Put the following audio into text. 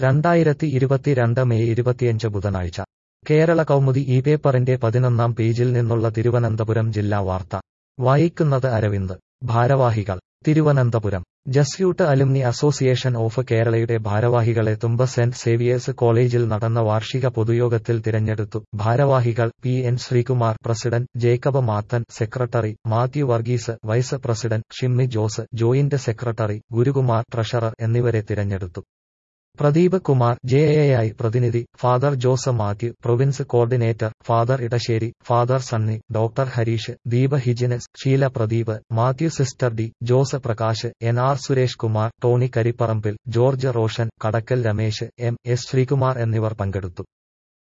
രണ്ടായിരത്തി ഇരുപത്തിരണ്ട് മെയ് ഇരുപത്തിയഞ്ച് ബുധനാഴ്ച കേരള കൗമുദി ഈ പേപ്പറിന്റെ പതിനൊന്നാം പേജിൽ നിന്നുള്ള തിരുവനന്തപുരം ജില്ലാ വാർത്ത വായിക്കുന്നത് അരവിന്ദ് ഭാരവാഹികൾ Thiruvananthapuram Jesuit alumni association of കേരളയുടെ ഭാരവാഹികളെ തുമ്പ സെന്റ് സേവിയേഴ്സ് കോളേജിൽ നടന്ന വാർഷിക പൊതുയോഗത്തിൽ തിരഞ്ഞെടുത്തു ഭാരവാഹികൾ P N Sreekumar president Jacob Mathan secretary Mathew Varghese vice president Shimmy Jose joint secretary Gurukumar treasurer എന്നിവരെ തിരഞ്ഞെടുത്തു Pradeep Kumar J A I പ്രതിനിധി father Jose Mathew province coordinator father Edassery father Sunny doctor Harish Deepa Hyginus Sheela Pradeep Mathew sister D Jose Prakash N R Suresh Kumar Tony Karipparambil George Roshan Kadakkal Ramesh M S Sreekumar എന്നിവർ പങ്കെടുത്തു